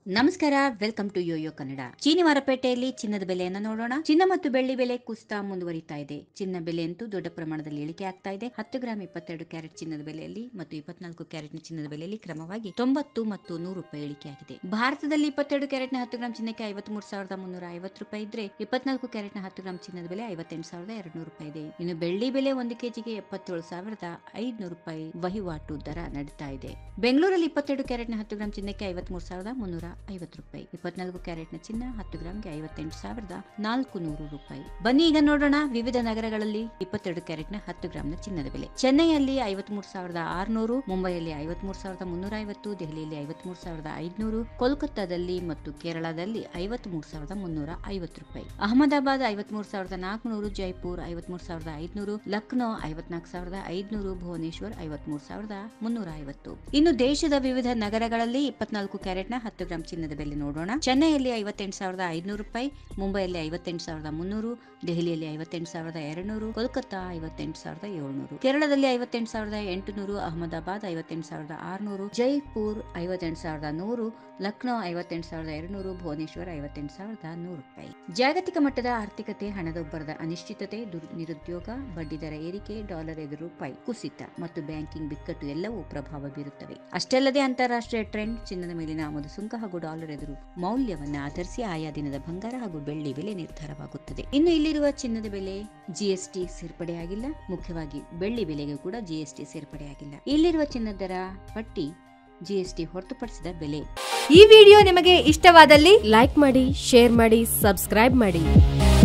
ನಮಸ್ಕಾರ welcome to YoYo Kannada ಚೀನಿ ಮಾರುಕಟ್ಟೆಯಲ್ಲಿ ಚಿನ್ನದ ಬೆಲೆಯನ್ನ ನೋಡೋಣ ಚಿನ್ನ ಮತ್ತು ಬೆಳ್ಳಿ ಬೆಲೆ ಕುಸಿತ ಮುಂದುವರಿತಾ ಇದೆ ಚಿನ್ನ ಬೆಲೆ ಅಂತೂ ದೊಡ್ಡ ಪ್ರಮಾಣದಲ್ಲಿ ಇಳಿಕೆ ಆಗ್ತಾ ಇದೆ ಹತ್ತು ಗ್ರಾಂ ಇಪ್ಪತ್ತೆರಡು ಕ್ಯಾರೆಟ್ ಚಿನ್ನದ ಬೆಲೆಯಲ್ಲಿ ಮತ್ತು ಇಪ್ಪತ್ನಾಲ್ಕು ಕ್ಯಾರೆಟ್ನ ಚಿನ್ನದ ಬೆಲೆಯಲ್ಲಿ ಕ್ರಮವಾಗಿ ತೊಂಬತ್ತು ಮತ್ತು ನೂರು ರೂಪಾಯಿ ಇಳಿಕೆಯಾಗಿದೆ ಭಾರತದಲ್ಲಿ ಇಪ್ಪತ್ತೆರಡು ಕ್ಯಾರೆಟ್ನ ಹತ್ತು ಗ್ರಾಂ ಚಿನ್ನಕ್ಕೆ ಐವತ್ಮೂರು ಸಾವಿರದ ಮುನ್ನೂರ ಐವತ್ತು ರೂಪಾಯಿ ಇದ್ರೆ ಇಪ್ಪತ್ನಾಲ್ಕು ಕ್ಯಾರೆಟ್ನ ಹತ್ತು ಗ್ರಾಂ ಚಿನ್ನದ ಬೆಲೆ ಐವತ್ತೆಂಟು ಸಾವಿರದ ಎರಡು ನೂರು ರೂಪಾಯಿ ಇದೆ ಇನ್ನು ಬೆಳ್ಳಿ ಬೆಲೆ ಒಂದು ಕೆಜಿಗೆ ಎಪ್ಪತ್ತೇಳು ಸಾವಿರದ ಐದುನೂರು ರೂಪಾಯಿ ವಹಿವಾಟು ದರ ನಡೀತಾ ಇದೆ ಬೆಂಗಳೂರಲ್ಲಿ ಇಪ್ಪತ್ತೆರಡು ಕ್ಯಾರೆಟ್ನ ಹತ್ತು ಗ್ರಾಂ ಚಿನ್ನಕ್ಕೆ ಐವತ್ಮೂರು ಸಾವಿರದ ಮುನ್ನೂರ ಐವತ್ತು ರೂಪಾಯಿ ಇಪ್ಪತ್ನಾಲ್ಕು ಕ್ಯಾರೆಟ್ನ ಚಿನ್ನ ಹತ್ತು ಗ್ರಾಂಗೆ ಐವತ್ತೆಂಟು ಸಾವಿರದ ನಾಲ್ಕು ನೂರು ರೂಪಾಯಿ ಬನ್ನಿ ಈಗ ನೋಡೋಣ ವಿವಿಧ ನಗರಗಳಲ್ಲಿ ಇಪ್ಪತ್ತೆರಡು ಕ್ಯಾರೆಟ್ನ ಹತ್ತು ಗ್ರಾಂನ ಚಿನ್ನದ ಬೆಲೆ ಚೆನ್ನೈಯಲ್ಲಿ ಐವತ್ಮೂರು ಸಾವಿರದ ಆರುನೂರು ಮುಂಬೈಯಲ್ಲಿ ಐವತ್ಮೂರು ಸಾವಿರದ ಮುನ್ನೂರ ಐವತ್ತು ದೆಹಲಿಯಲ್ಲಿ ಐವತ್ಮೂರು ಸಾವಿರದ ಐದುನೂರು ಕೋಲ್ಕತ್ತಾದಲ್ಲಿ ಮತ್ತು ಕೇರಳದಲ್ಲಿ ಐವತ್ಮೂರು ಸಾವಿರದ ಮುನ್ನೂರ ಐವತ್ತು ರೂಪಾಯಿ ಅಹಮದಾಬಾದ್ ಐವತ್ಮೂರು ಸಾವಿರದ ನಾಲ್ಕುನೂರು ಜೈಪುರ್ ಐವತ್ಮೂರು ಸಾವಿರದ ಐದುನೂರು ಲಕ್ನೋ ಐವತ್ನಾಲ್ಕು ಸಾವಿರದ ಐದುನೂರು ಭುವನೇಶ್ವರ್ ಐವತ್ಮೂರು ಸಾವಿರದ ಮುನ್ನೂರ ಐವತ್ತು ಇನ್ನು ದೇಶದ ವಿವಿಧ ನಗರಗಳಲ್ಲಿ ಇಪ್ಪತ್ನಾಲ್ಕು ಕ್ಯಾರೆಟ್ನ ಹತ್ತು ಗ್ರಾಂ ಚಿನ್ನದ ಬೆಲೆ ನೋಡೋಣ ಚೆನ್ನೈಯಲ್ಲಿ ಐವತ್ತೆಂಟು ಸಾವಿರದ ಐದುನೂರು ರೂಪಾಯಿ ಮುಂಬೈಯಲ್ಲಿ ಐವತ್ತೆಂಟು ಸಾವಿರದ ಮುನ್ನೂರು ದೆಹಲಿಯಲ್ಲಿ ಐವತ್ತೆಂಟು ಸಾವಿರದ ಎರಡುನೂರು ಕೋಲ್ಕತ್ತಾ ಐವತ್ತೆಂಟು ಸಾವಿರದ ಏಳ್ನೂರು ಕೇರಳದಲ್ಲಿ ಐವತ್ತೆಂಟು ಸಾವಿರದ ಎಂಟುನೂರು ಅಹಮದಾಬಾದ್ ಐವತ್ತೆಂಟು ಸಾವಿರದ ಆರುನೂರು ಜೈಪುರ್ ಐವತ್ತೆಂಟು ಸಾವಿರದ ನೂರು ಲಕ್ನೋ ಐವತ್ತೆಂಟು ಸಾವಿರದ ಎರಡುನೂರು ಭುವನೇಶ್ವರ್ ಐವತ್ತೆಂಟು ಸಾವಿರದ ನೂರು ರೂಪಾಯಿ ಜಾಗತಿಕ ಮಟ್ಟದ ಆರ್ಥಿಕತೆ ಹಣದೊಬ್ಬರದ ಅನಿಶ್ಚಿತತೆ ದುರ್- ನಿರುದ್ಯೋಗ ಬಡ್ಡಿದರ ಏರಿಕೆ ಡಾಲರ್ ಎದುರು ರೂಪಾಯಿ ಕುಸಿತ ಮತ್ತು ಬ್ಯಾಂಕಿಂಗ್ ಬಿಕ್ಕಟ್ಟು ಎಲ್ಲವೂ ಪ್ರಭಾವ ಬೀರುತ್ತವೆ ಅಷ್ಟಲ್ಲದೆ ಅಂತಾರಾಷ್ಟ್ರೀಯ ಟ್ರೆಂಡ್ ಚಿನ್ನದ ಮೇಲಿನ ಆಮದು ಸುಂಕ ಹಾಗೂ ಡಾಲರ್ ಎದುರು ಮೌಲ್ಯವನ್ನು ಆಧರಿಸಿ ಆಯಾ ದಿನದ ಬಂಗಾರ ಹಾಗೂ ಬೆಳ್ಳಿ ಬೆಲೆ ನಿರ್ಧಾರವಾಗುತ್ತದೆ ಇನ್ನು ಇಲ್ಲಿರುವ ಚಿನ್ನದ ಬೆಲೆ ಜಿಎಸ್ಟಿ ಸೇರ್ಪಡೆಯಾಗಿಲ್ಲ ಮುಖ್ಯವಾಗಿ ಬೆಳ್ಳಿ ಬೆಲೆಗೆ ಕೂಡ ಜಿಎಸ್ಟಿ ಸೇರ್ಪಡೆಯಾಗಿಲ್ಲ ಇಲ್ಲಿರುವ ಚಿನ್ನದ ದರ ಪಟ್ಟಿ ಜಿಎಸ್ಟಿ ಹೊರತುಪಡಿಸಿದ ಬೆಲೆ ಈ ವಿಡಿಯೋ ನಿಮಗೆ ಇಷ್ಟವಾದಲ್ಲಿ ಲೈಕ್ ಮಾಡಿ ಶೇರ್ ಮಾಡಿ ಸಬ್ಸ್ಕ್ರೈಬ್ ಮಾಡಿ